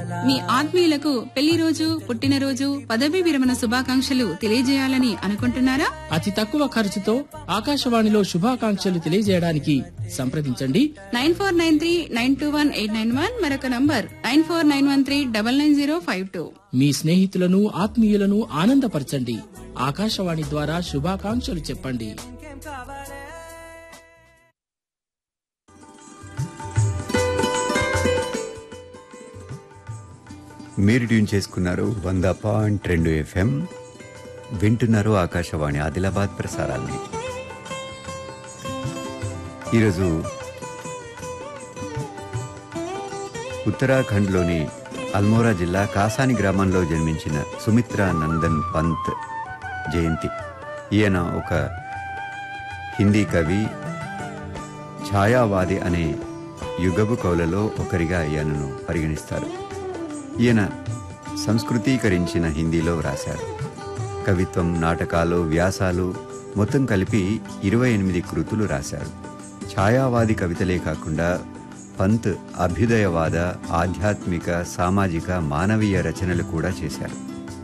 మీ ఆత్మీయులకు పెళ్లి రోజు పుట్టినరోజు పదవీ విరమణ శుభాకాంక్షలు తెలియజేయాలని అనుకుంటున్నారా అతి తక్కువ ఖర్చుతో ఆకాశవాణిలో శుభాకాంక్షలు తెలియజేయడానికి సంప్రదించండి nine four nine three nine two one eight nine one మరొక number nine four nine one three double nine zero five two మీ స్నేహితులను ఆత్మీయులను ఆనందపరచండి ఆకాశవాణి ద్వారా శుభాకాంక్షలు చెప్పండి మీరు ట్యూన్ చేసుకున్నారు వంద పాయింట్ రెండు ఎఫ్ఎం వింటున్నారు ఆకాశవాణి ఆదిలాబాద్ ప్రసారాల్ని ఈరోజు ఉత్తరాఖండ్లోని అల్మోరా జిల్లా కాసాని గ్రామంలో జన్మించిన సుమిత్రా నందన్ పంత్ జయంతి ఈయన ఒక హిందీ కవి ఛాయావాది అనే యుగపు కవులలో ఒకరిగా ఈయనను పరిగణిస్తారు ఈయన సంస్కృతీకరించిన హిందీలో వ్రాశారు కవిత్వం నాటకాలు వ్యాసాలు మొత్తం కలిపి ఇరవై ఎనిమిది కృతులు రాశారు ఛాయావాది కవితలే కాకుండా పంత్ అభ్యుదయవాద ఆధ్యాత్మిక సామాజిక మానవీయ రచనలు కూడా చేశారు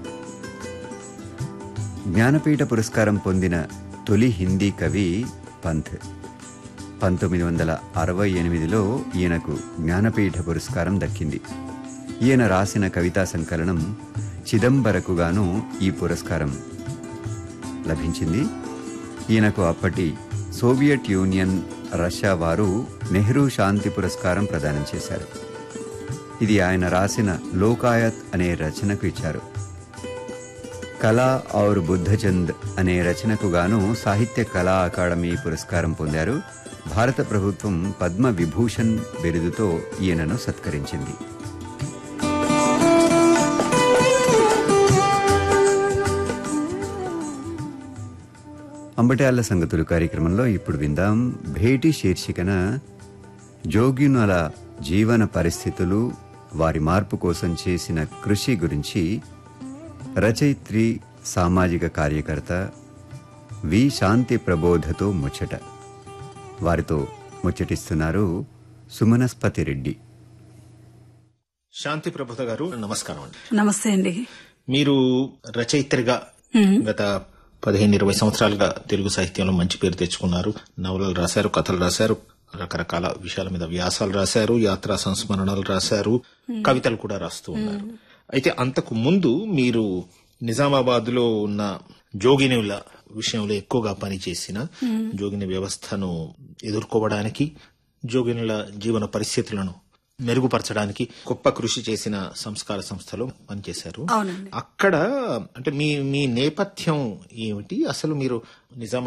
జ్ఞానపీఠ పురస్కారం పొందిన తొలి హిందీ కవి పంత్ పంతొమ్మిది వందల అరవై ఎనిమిదిలో ఈయనకు జ్ఞానపీఠ పురస్కారం దక్కింది ఈయన రాసిన కవితా సంకలనం చిదంబరకు గాను ఈ పురస్కారం లభించింది ఈయనకు అప్పటి సోవియట్ యూనియన్ రష్యా వారు నెహ్రూ శాంతి పురస్కారం ప్రదానం చేశారు ఇది ఆయన రాసిన లోకాయత్ అనే రచనకు ఇచ్చారు కళా ఔర్ బుద్ధచంద్ అనే రచనకు గాను సాహిత్య కళా అకాడమీ పురస్కారం పొందారు భారత ప్రభుత్వం పద్మ విభూషణ్ బిరుదుతో ఈయనను సత్కరించింది అంబటాల సంగతులు కార్యక్రమంలో ఇప్పుడు విందాం భేటీ శీర్షికన జోగ్యునుల జీవన పరిస్థితులు వారి మార్పు కోసం చేసిన కృషి గురించి రచయిత్రి సామాజిక కార్యకర్త వి శాంతి ప్రబోధతో ముచ్చట వారితో ముచ్చటిస్తున్నారు సుమనస్పతి రెడ్డి శాంతి ప్రభుత గారు నమస్కారం అండి నమస్తే అండి మీరు రచయిత్రిగా గత పదిహేను ఇరవై సంవత్సరాలుగా తెలుగు సాహిత్యంలో మంచి పేరు తెచ్చుకున్నారు నవలలు రాశారు కథలు రాశారు రకరకాల విషయాల మీద వ్యాసాలు రాశారు యాత్రా సంస్మరణలు రాశారు కవితలు కూడా రాస్తూ ఉన్నారు అయితే అంతకు ముందు మీరు నిజామాబాద్ లో ఉన్న జోగినుల విషయంలో ఎక్కువగా పనిచేసిన జోగిని వ్యవస్థను ఎదుర్కోవడానికి జోగినుల జీవన పరిస్థితులను మెరుగుపరచడానికి గొప్ప కృషి చేసిన సంస్కార సంస్థలో పనిచేశారు అవునండి అక్కడ అంటే మీ మీ నేపథ్యం ఏమిటి అసలు మీరు నిజామాబాద్